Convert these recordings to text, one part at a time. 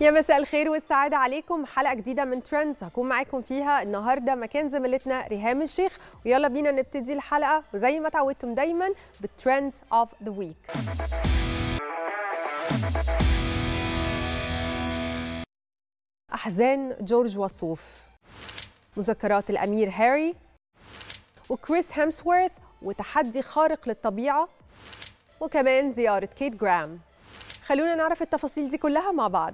يا مساء الخير والسعادة عليكم حلقة جديدة من ترندز هكون معاكم فيها النهاردة مكان زميلتنا ريهام الشيخ ويلا بينا نبتدي الحلقة وزي ما تعودتم دايما بالترندز اوف ذا ويك أحزان جورج وسوف مذكرات الأمير هاري وكريس هيمسورث وتحدي خارق للطبيعة وكمان زيارة كيت جرام خلونا نعرف التفاصيل دي كلها مع بعض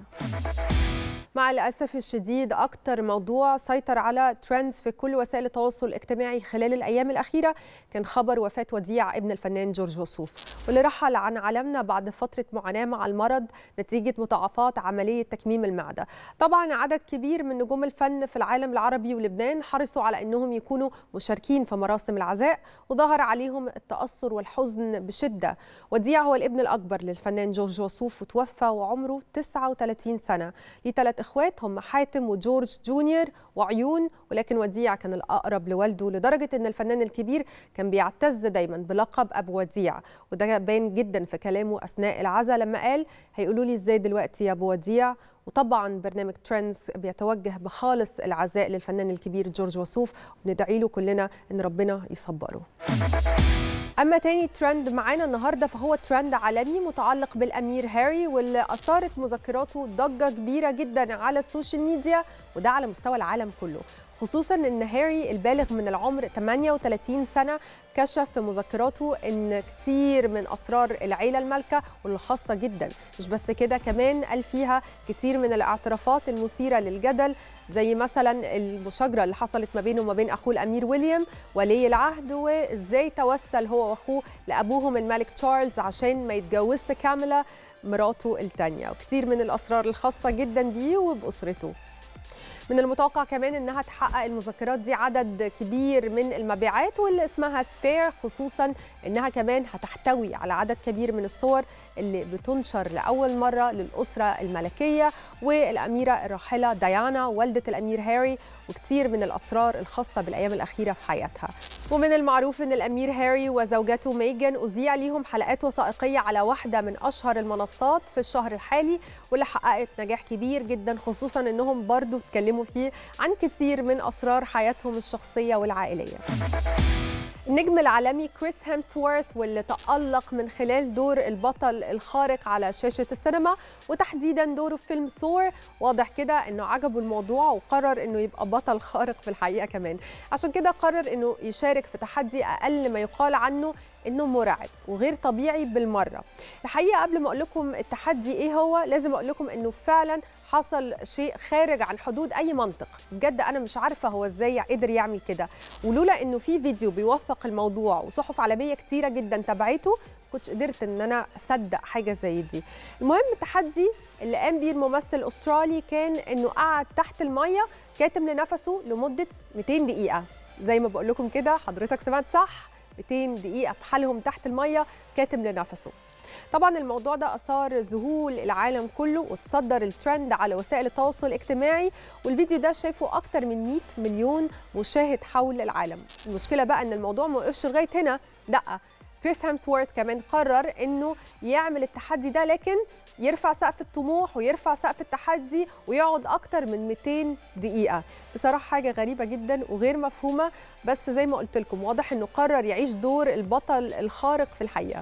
مع الأسف الشديد أكتر موضوع سيطر على ترندز في كل وسائل التواصل الاجتماعي خلال الأيام الأخيرة كان خبر وفاة وديع ابن الفنان جورج وسوف واللي رحل عن عالمنا بعد فترة معاناة مع المرض نتيجة مضاعفات عملية تكميم المعدة طبعا عدد كبير من نجوم الفن في العالم العربي ولبنان حرصوا على أنهم يكونوا مشاركين في مراسم العزاء وظهر عليهم التأثر والحزن بشدة وديع هو الابن الأكبر للفنان جورج وسوف وتوفى وعمره 39 سنة ليه ثلاث اخوات هم حاتم وجورج جونيور وعيون ولكن وديع كان الاقرب لوالده لدرجه ان الفنان الكبير كان بيعتز دايما بلقب ابو وديع وده بان جدا في كلامه اثناء العزاء لما قال هيقولوا لي ازاي دلوقتي يا ابو وديع وطبعا برنامج ترندز بيتوجه بخالص العزاء للفنان الكبير جورج وسوف وندعي له كلنا ان ربنا يصبره اما تاني ترند معانا النهارده فهو ترند عالمي متعلق بالامير هاري واللي اثارت مذكراته ضجه كبيره جدا على السوشيال ميديا وده على مستوى العالم كله خصوصا ان هاري البالغ من العمر 38 سنه كشف في مذكراته ان كتير من اسرار العيله المالكه واللي خاصه جدا مش بس كده كمان قال فيها كتير من الاعترافات المثيره للجدل زي مثلا المشاجره اللي حصلت ما بينه وما بين اخوه الامير ويليام ولي العهد وازاي توسل هو واخوه لابوهم الملك تشارلز عشان ما يتجوزش كاميلا مراته الثانيه وكتير من الاسرار الخاصه جدا بيه وباسرته من المتوقع كمان انها تحقق المذكرات دي عدد كبير من المبيعات واللي اسمها سبير خصوصا انها كمان هتحتوي على عدد كبير من الصور اللي بتنشر لاول مره للاسره الملكيه والاميره الراحله ديانا والده الامير هاري وكتير من الاسرار الخاصه بالايام الاخيره في حياتها ومن المعروف ان الامير هاري وزوجته ميجان اذيع ليهم حلقات وثائقيه على واحده من اشهر المنصات في الشهر الحالي واللي حققت نجاح كبير جدا خصوصا انهم برضو اتكلموا فيه عن كتير من اسرار حياتهم الشخصيه والعائليه النجم العالمي كريس هيمسورث واللي تألق من خلال دور البطل الخارق على شاشة السينما وتحديدا دوره في فيلم ثور واضح كده انه عجبه الموضوع وقرر انه يبقى بطل خارق في الحقيقة كمان عشان كده قرر انه يشارك في تحدي اقل ما يقال عنه انه مرعب وغير طبيعي بالمرة الحقيقة قبل ما اقول لكم التحدي ايه هو لازم اقول لكم انه فعلا حصل شيء خارج عن حدود اي منطق بجد انا مش عارفه هو ازاي قدر يعمل كده ولولا انه في فيديو بيوثق الموضوع وصحف عالميه كتيره جدا تبعته كنتش قدرت ان انا اصدق حاجه زي دي المهم التحدي اللي قام بيه الممثل الاسترالي كان انه قعد تحت الميه كاتم لنفسه لمده 200 دقيقه زي ما بقول لكم كده حضرتك سمعت صح 200 دقيقه في حالهم تحت الميه كاتم لنفسه طبعا الموضوع ده اثار ذهول العالم كله وتصدر الترند على وسائل التواصل الاجتماعي والفيديو ده شايفه اكتر من 100 مليون مشاهد حول العالم المشكله بقى ان الموضوع ما وقفش لغايه هنا لا كريس هامثورث كمان قرر انه يعمل التحدي ده لكن يرفع سقف الطموح ويرفع سقف التحدي ويقعد اكتر من 200 دقيقه بصراحه حاجه غريبه جدا وغير مفهومه بس زي ما قلت لكم واضح انه قرر يعيش دور البطل الخارق في الحقيقه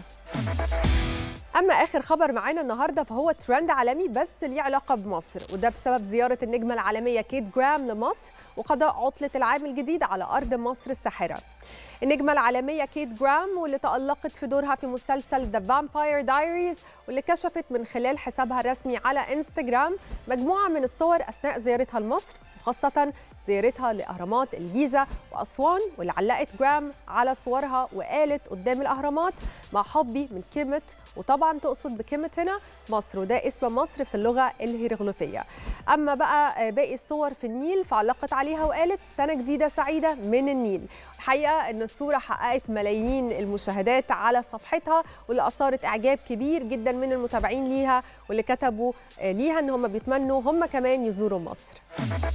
اما اخر خبر معانا النهارده فهو ترند عالمي بس ليه علاقه بمصر وده بسبب زياره النجمه العالميه كيت جرام لمصر وقضاء عطله العام الجديد على ارض مصر الساحره النجمة العالمية كيت جرام واللي تألقت في دورها في مسلسل ذا فامباير دايريز واللي كشفت من خلال حسابها الرسمي على انستجرام مجموعة من الصور أثناء زيارتها لمصر وخاصة زيارتها لأهرامات الجيزة وأسوان واللي علقت جرام على صورها وقالت قدام الأهرامات مع حبي من كلمة وطبعا تقصد بكلمة هنا مصر وده اسم مصر في اللغة الهيروغليفية أما بقى باقي الصور في النيل فعلقت عليها وقالت سنة جديدة سعيدة من النيل الحقيقة أن الصورة حققت ملايين المشاهدات على صفحتها واللي أثارت إعجاب كبير جدا من المتابعين ليها واللي كتبوا ليها أن هم بيتمنوا هم كمان يزوروا مصر